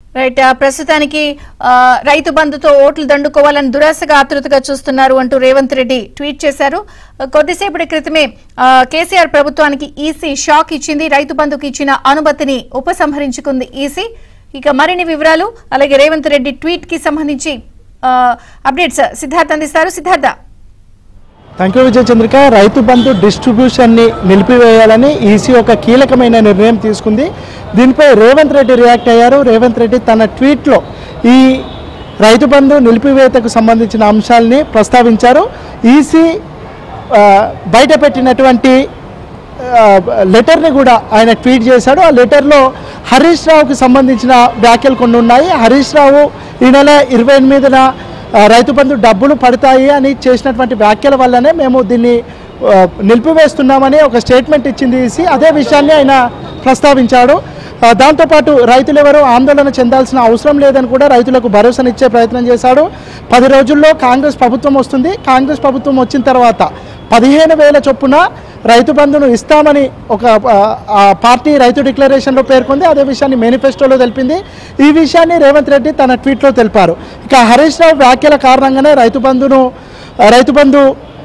Right ఆ, ప్రస్తుతానికి ఆ, రైతు బంధుతో ఓట్లు దండుకోవాలని దురాశగా ఆతృతగా చూస్తున్నారు అంటూ రేవంత్ రెడ్డి ట్వీట్ చేశారు ఆ, కొద్దిసేపటి క్రితమే ఆ, కేసీఆర్ ప్రభుత్వానికి ఈసీ షాక్ ఇచ్చింది రైతు బంధుకు ఇచ్చిన అనుమతిని ఉపసంహరించుకుంది ఈసీ ఇక మరిన్ని వివరాలు అలాగే రేవంత్ రెడ్డి ట్వీట్ కి సంబంధించి ఆ, అప్డేట్స్ సిద్ధార్థ్ అందిస్తారు Siddhartha thank you Vijaya Chandrika Rythu Bandhu డిస్ట్రిబ్యూషన్ని నిలిపివేయాలని EC ఒక కీలకమైన నిర్ణయం తీసుకుంది దీనిపై రేవంత్ రెడ్డి రియాక్ట్ అయ్యారు రేవంత్ రెడ్డి తన ట్వీట్లో ఈ రైతు బంధు నిలిపివేతకు సంబంధించిన అంశాలని ప్రస్తావించారు ఈసీ ఆ, బయటపెట్టినటువంటి ఆ, లెటర్ని కూడా ఆయన ట్వీట్ చేశాడు ఆ లెటర్లో హరీష్ రావుకి సంబంధించిన వ్యాఖ్యలు కొన్ని ఉన్నాయి హరీష్ రావు ఈ నెల ఇరవై ఎనిమిదిన ఆ, రైతు బంధు డబ్బులు పడతాయి అని చేసినటువంటి వ్యాఖ్యల వల్లనే మేము దీన్ని ఆ, నిలిపివేస్తున్నామని ఒక స్టేట్మెంట్ ఇచ్చింది ఈసీ అదే విషయాన్ని ఆయన ప్రస్తావించాడు ఆ, దాంతోపాటు రైతులు ఎవరు ఆందోళన చెందాల్సిన అవసరం లేదని కూడా రైతులకు భరోసానిచ్చే ప్రయత్నం చేశాడు పది రోజుల్లో కాంగ్రెస్ ప్రభుత్వం వస్తుంది కాంగ్రెస్ ప్రభుత్వం వచ్చిన తర్వాత పదిహేను వేల చొప్పున రైతు బంధును ఇస్తామని ఒక ఆ, ఆ పార్టీ రైతు డిక్లరేషన్లో పేర్కొంది అదే విషయాన్ని మేనిఫెస్టోలో తెలిపింది ఈ విషయాన్ని రేవంత్ రెడ్డి తన ట్వీట్లో తెలిపారు ఇక హరీష్ రావు వ్యాఖ్యల కారణంగానే రైతు బంధును ఆ, రైతు బంధు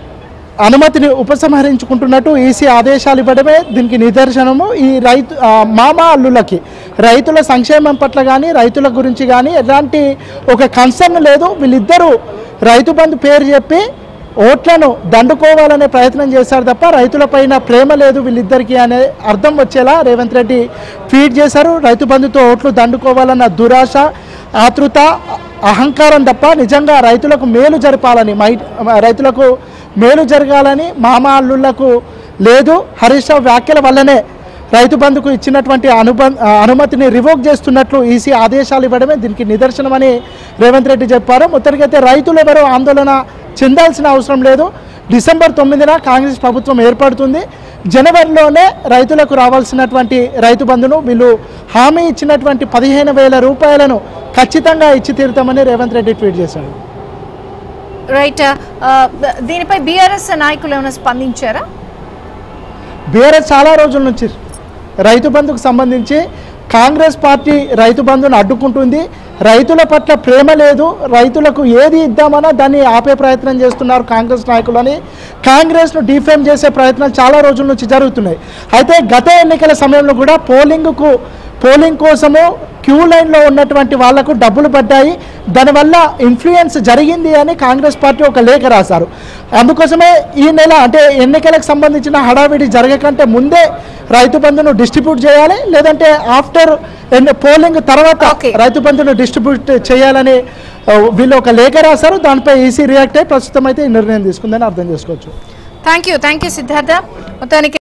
అనుమతిని ఉపసంహరించుకుంటున్నట్టు ఈసీ ఆదేశాలు ఇవ్వడమే దీనికి నిదర్శనము ఈ రైతు ఆ, మామ అల్లులకి రైతుల సంక్షేమం పట్ల కానీ రైతుల గురించి కానీ ఎలాంటి ఒక కన్సర్న్ లేదు వీళ్ళిద్దరూ రైతు బంధు పేరు చెప్పి ఓట్లను దండుకోవాలనే ప్రయత్నం చేశారు తప్ప రైతులపైన ప్రేమ లేదు వీళ్ళిద్దరికీ అనే అర్థం వచ్చేలా రేవంత్ రెడ్డి ట్వీట్ చేశారు రైతు బంధుతో ఓట్లు దండుకోవాలన్న దురాశ ఆతృత అహంకారం తప్ప నిజంగా రైతులకు మేలు జరపాలని మై రైతులకు మేలు జరగాలని మామ అల్లుళ్లకు లేదు హరీష్ రావు వ్యాఖ్యల వల్లనే రైతు బంధుకు ఇచ్చినటువంటి అనుబ అనుమతిని రివోక్ చేస్తున్నట్లు ఈసీ ఆదేశాలు ఇవ్వడమే దీనికి నిదర్శనమని రేవంత్ రెడ్డి చెప్పారు మొత్తానికైతే రైతులు ఎవరు ఆందోళన చెందాల్సిన అవసరం లేదు డిసెంబర్ తొమ్మిదిన కాంగ్రెస్ ప్రభుత్వం ఏర్పడుతుంది జనవరిలోనే రైతులకు రావాల్సినటువంటి రైతు బంధును వీళ్ళు హామీ ఇచ్చినటువంటి పదిహేను వేల రూపాయలను ఖచ్చితంగా ఇచ్చి తీరుతామని రేవంత్ రెడ్డి ట్వీట్ చేశాడు రైట్ ఆ, దీనిపై బీఆర్ఎస్ నాయకులు ఏమైనా స్పందించారా బీఆర్ఎస్ చాలా రోజుల నుంచి రైతు బంధుకు సంబంధించి కాంగ్రెస్ పార్టీ రైతు బంధును అడ్డుకుంటుంది రైతుల పట్ల ప్రేమ లేదు రైతులకు ఏది ఇద్దామన్నా దాన్ని ఆపే ప్రయత్నం చేస్తున్నారు కాంగ్రెస్ నాయకులని కాంగ్రెస్ను డిఫేమ్ చేసే ప్రయత్నాలు చాలా రోజుల నుంచి జరుగుతున్నాయి అయితే గత ఎన్నికల సమయంలో కూడా పోలింగ్కు పోలింగ్ కోసము క్యూ లైన్లో ఉన్నటువంటి వాళ్లకు డబ్బులు పడ్డాయి దానివల్ల ఇన్ఫ్లుయెన్స్ జరిగింది అని కాంగ్రెస్ పార్టీ ఒక లేఖ రాశారు అందుకోసమే ఈ నెల అంటే ఎన్నికలకు సంబంధించిన హడావిడి జరగకంటే ముందే రైతు బంధును డిస్ట్రిబ్యూట్ చేయాలి లేదంటే ఆఫ్టర్ పోలింగ్ తర్వాత Okay. రైతు బంధును డిస్ట్రిబ్యూట్ చేయాలని ఆ, వీళ్ళు ఒక లేఖ రాశారు దానిపై ఈసీ రియాక్ట్ అయ్యి ప్రస్తుతం అయితే ఈ నిర్ణయం తీసుకుందని అర్థం చేసుకోవచ్చు thank you thank you Siddhartha మొత్తానికి